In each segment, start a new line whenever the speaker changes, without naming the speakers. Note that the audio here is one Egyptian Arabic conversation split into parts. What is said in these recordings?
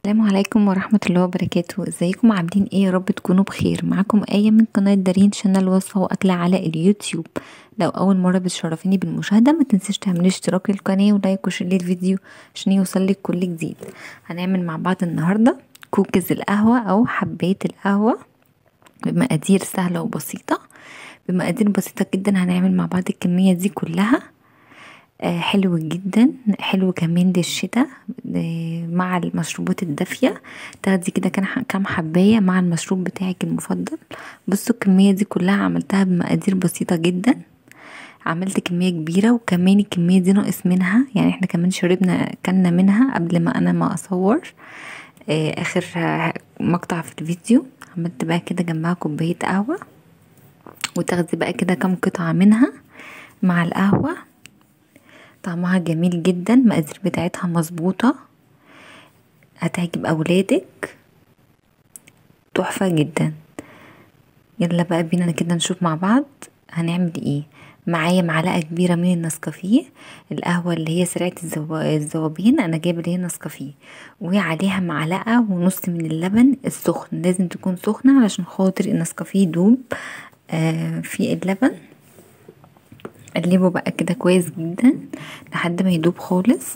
السلام عليكم ورحمة الله وبركاته ازيكم عاملين ايه يا رب تكونوا بخير معاكم آية من قناة دارين شانل وصفة وأكلة على اليوتيوب لو أول مرة بتشرفيني بالمشاهدة ما تنسيش تعملي اشتراك للقناة ولايك وشير للفيديو عشان يوصلك كل جديد هنعمل مع بعض النهاردة كوكيز القهوة أو حبات القهوة بمقادير سهلة وبسيطة بمقادير بسيطة جدا هنعمل مع بعض الكمية دي كلها آه حلو جدا حلو كمان للشتاء آه مع المشروبات الدافية تاخدي كده كام حباية مع المشروب بتاعك المفضل بصوا الكمية دي كلها عملتها بمقادير بسيطة جدا عملت كمية كبيرة وكمان الكمية دي ناقص منها يعني احنا كمان شربنا كلنا منها قبل ما انا ما اصور آه اخر مقطع في الفيديو عملت بقى كده جنبها كوباية قهوة وتاخدي بقى كده كام قطعة منها مع القهوة طعمها جميل جدا المقادير بتاعتها مظبوطة هتعجب اولادك تحفة جدا يلا بقى بينا كده نشوف مع بعض هنعمل ايه معايا معلقه كبيره من النسكافيه القهوه اللي هي سريعه الذوبان انا جايبه اللي هي نسكافيه وعليها معلقه ونص من اللبن السخن لازم تكون سخنه علشان خاطر النسكافيه يدوب آه في اللبن اقلبه بقى كده كويس جدا لحد ما يدوب خالص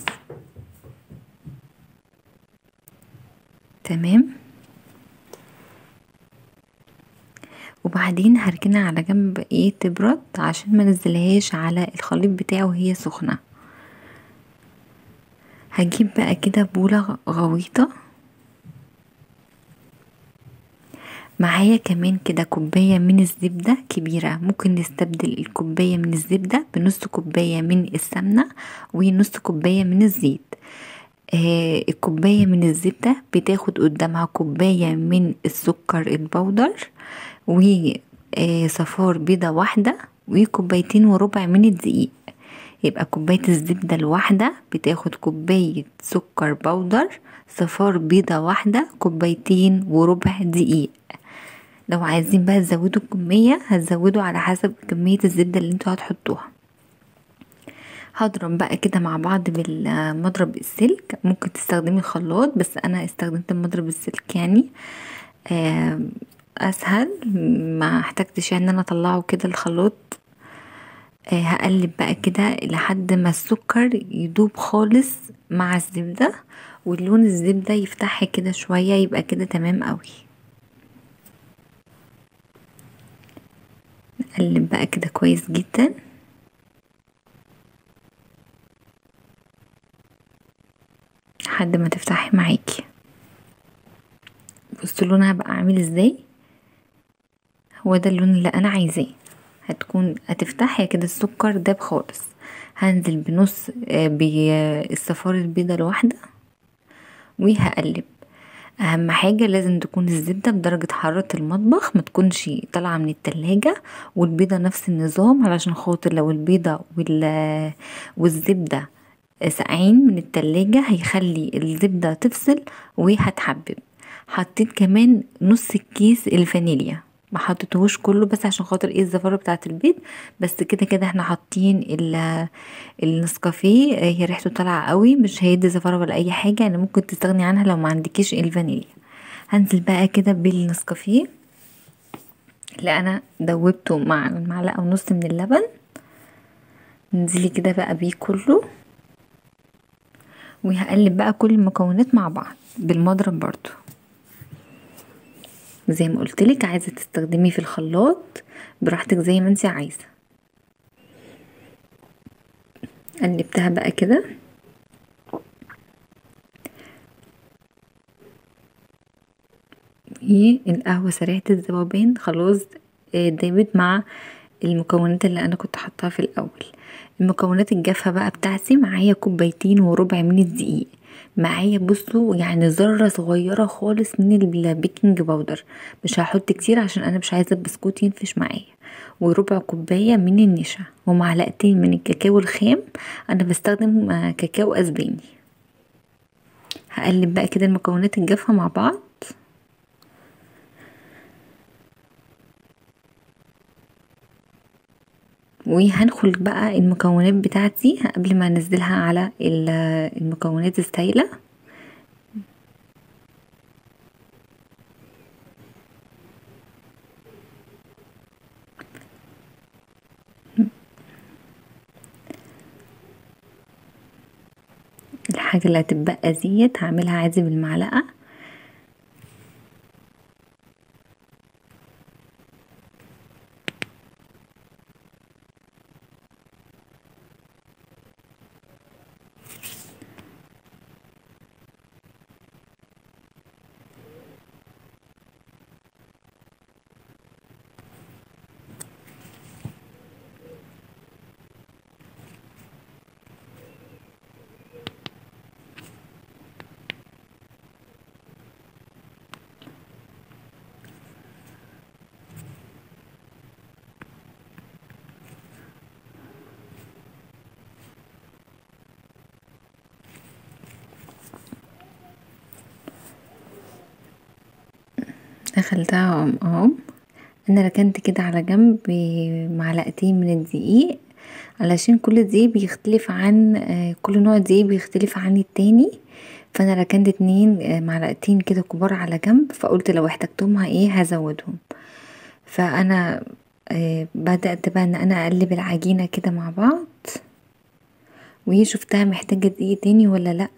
تمام وبعدين هركنها على جنب ايه تبرد عشان ما نزلهاش على الخليط بتاعه وهي سخنه هجيب بقى كده بوله غويطه معايا كمان كده كوباية من الزبدة كبيرة ممكن نستبدل الكوباية من الزبدة بنص كوباية من السمنة ونص كوباية من الزيت آه الكوباية من الزبدة بتاخد قدامها كوباية من السكر البودر وصفار بيضة واحدة وكوبايتين وربع من الدقيق يبقى كوباية الزبدة الواحدة بتاخد كوباية سكر بودر صفار بيضة واحدة كوبايتين وربع دقيق لو عايزين بقى تزودوا الكمية هتزودوا على حسب كمية الزبدة اللي انتوا هتحطوها هضرب بقى كده مع بعض بالمضرب السلك ممكن تستخدمي الخلاط بس انا استخدمت المضرب السلك يعني اسهل ما احتجتش ان انا اطلعه كده الخلاط هقلب بقى كده لحد ما السكر يدوب خالص مع الزبدة واللون الزبدة يفتحها كده شوية يبقى كده تمام قوي نقلب بقى كده كويس جدا لحد ما تفتحي معاكي بصوا لونها بقى عامل ازاي هو ده اللون اللي انا عايزاه هتكون هتفتحي كده السكر داب خالص هنزل بنص بالصفار البيضة الواحدة وهقلب اهم حاجه لازم تكون الزبده بدرجه حراره المطبخ ما تكونش طالعه من التلاجة والبيضه نفس النظام علشان خاطر لو البيضه والزبده ساقعين من التلاجة هيخلي الزبده تفصل وهتحبب حطيت كمان نص الكيس الفانيليا ما حطيتهوش كله بس عشان خاطر ايه الزفاره بتاعه البيض بس كده كده احنا حاطين النسكافيه هي ريحته طالعه قوي مش هيدي زفاره ولا اي حاجه يعني ممكن تستغني عنها لو ما عندكيش الفانيليا هنزل بقى كده بالنسكافيه اللي انا دوبته مع معلقه ونص من اللبن انزلي كده بقى بيه كله وهقلب بقى كل المكونات مع بعض بالمضرب برضو زي ما قلتلك عايزه تستخدمي في الخلاط براحتك زي ما انت عايزه قلبتها بقى كده القهوه سريعه الذوبان خلاص دابت مع المكونات اللي انا كنت حطاها في الاول المكونات الجافه بقى بتاعتي معايا كوبايتين وربع من الدقيق معايا بصوا يعني ذره صغيره خالص من البيكنج باودر مش هحط كتير عشان انا مش عايزه البسكوت ينفش معايا وربع كوبايه من النشا ومعلقتين من الكاكاو الخام انا بستخدم كاكاو اسباني هقلب بقى كده المكونات الجافه مع بعض وهنخل بقى المكونات بتاعتي قبل ما انزلها على المكونات السايله الحاجة اللي هتتبقى ديت هعملها عادي بالمعلقة دخلتها اهو انا ركنت كده على جنب معلقتين من الدقيق علشان كل دقيق بيختلف عن كل نوع دقيق بيختلف عن التاني فانا ركنت اتنين معلقتين كده كبار على جنب فقلت لو احتجتهم ايه هزودهم فانا بدأت بقى ان انا اقلب العجينة كده مع بعض وهي شفتها محتاجة دقيق تاني ولا لأ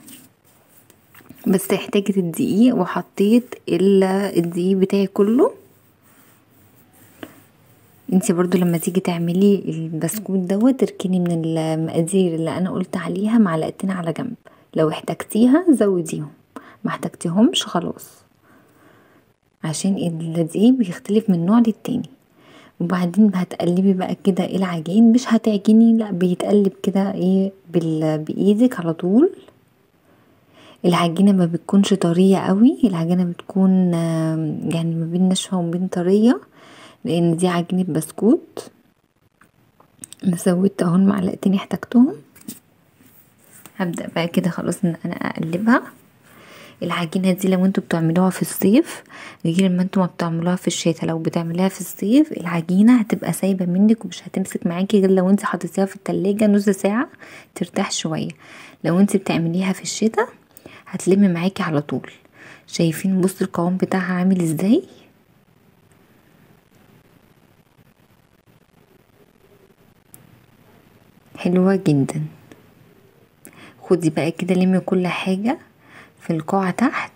بس احتاجت الدقيق وحطيت الدقيق بتاعي كله انتي برضو لما تيجي تعملي البسكوت دوت تركني من المقادير اللي انا قلت عليها معلقتين على جنب لو احتجتيها زوديهم ما احتجتيهمش خلاص عشان الدقيق بيختلف من نوع للتاني وبعدين هتقلبي بقى كده العجين مش هتعجني لا بيتقلب كده ايه بايدك على طول العجينه ما بتكونش طريه قوي العجينه بتكون يعني ما بين ناشفه وما بين طريه لان دي عجينه بسكوت انا زودت اهو المعلقتين احتجتهم هبدا بقى كده خلاص ان انا اقلبها العجينه دي لو انتوا بتعملوها في الصيف غير ما انتوا ما بتعملوها في الشتاء لو بتعمليها في الصيف العجينه هتبقى سايبه منك ومش هتمسك معاكي غير لو انت حطيتيها في التلاجة نص ساعه ترتاح شويه لو انت بتعمليها في الشتاء هتلم معاكي على طول شايفين بصوا القوام بتاعها عامل ازاي حلوة جدا خدي بقى كده لمي كل حاجة في القاع تحت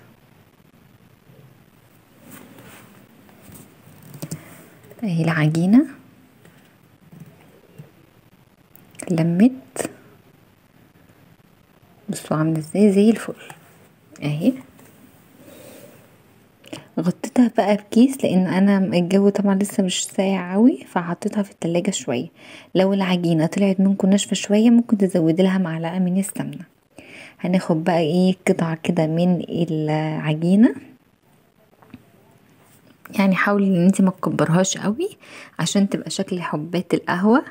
اهي العجينة لمت بصوا عامله ازاي زي الفل اهي غطيتها بقى بكيس لان انا الجو طبعا لسه مش ساقع قوي فحطيتها في التلاجة شويه لو العجينه طلعت منكم ناشفه شويه ممكن تزودي لها معلقه من السمنه هناخد بقى ايه قطعه كده من العجينه يعني حاولي ان انت ما تكبرهاش قوي عشان تبقى شكل حبات القهوه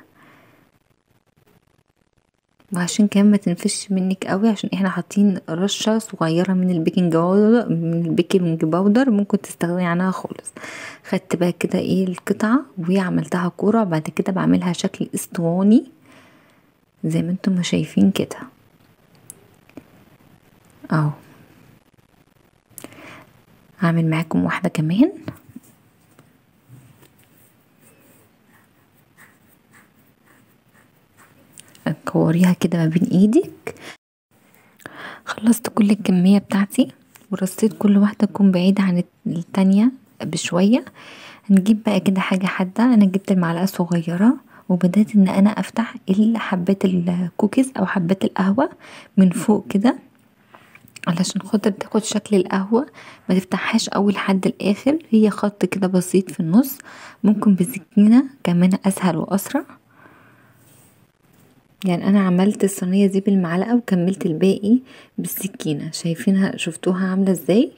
وعشان كمان ما تنفش منك قوي عشان احنا حاطين رشه صغيره من البيكنج باودر من البيكنج باودر ممكن تستغني عنها خالص خدت بقى كده ايه القطعه وعملتها كوره بعد كده بعملها شكل اسطواني زي ما انتم ما شايفين كده اهو هعمل معاكم واحده كمان كوريها كده ما بين ايدك خلصت كل الكمية بتاعتي ورصيت كل واحدة تكون بعيدة عن التانية بشوية هنجيب بقى كده حاجة حادة انا جبت المعلقة صغيرة وبدأت ان انا افتح حبات الكوكيز او حبات القهوة من فوق كده علشان خاطر تاخد شكل القهوة ما تفتحهاش اول لحد الاخر هي خط كده بسيط في النص ممكن بسكينة كمان اسهل واسرع يعني انا عملت الصينيه دي بالمعلقه وكملت الباقي بالسكينه شايفينها شفتوها عامله ازاي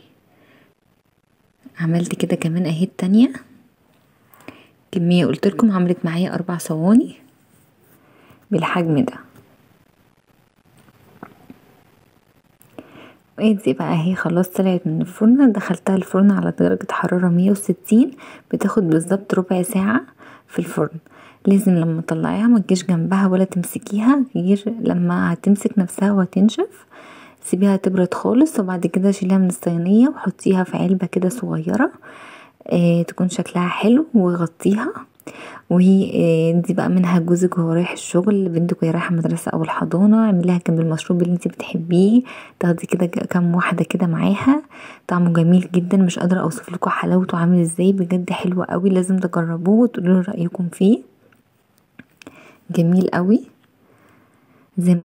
عملت كده كمان اهي التانية كمية قلتلكم عملت معايا اربع صواني بالحجم ده ادي بقى اهي خلاص طلعت من الفرن دخلتها الفرن على درجة حرارة مية وستين بتاخد بالظبط ربع ساعة في الفرن لازم لما تطلعيها ما تجيش جنبها ولا تمسكيها غير لما هتمسك نفسها وهتنشف سيبيها تبرد خالص وبعد كده شيليها من الصينية وحطيها في علبة كده صغيرة اه تكون شكلها حلو وغطيها ودي بقى منها جوزك وهو رايح الشغل بنتك وهي رايحه المدرسه او الحضانه اعمليها جنب المشروب اللي انتي بتحبيه تاخدي كدا كام واحده كدا معاها طعمه جميل جدا مش قادره اوصفلكوا حلاوته عامل ازاي بجد حلو اوي لازم تجربوه وتقولولي رأيكم فيه جميل اوي زي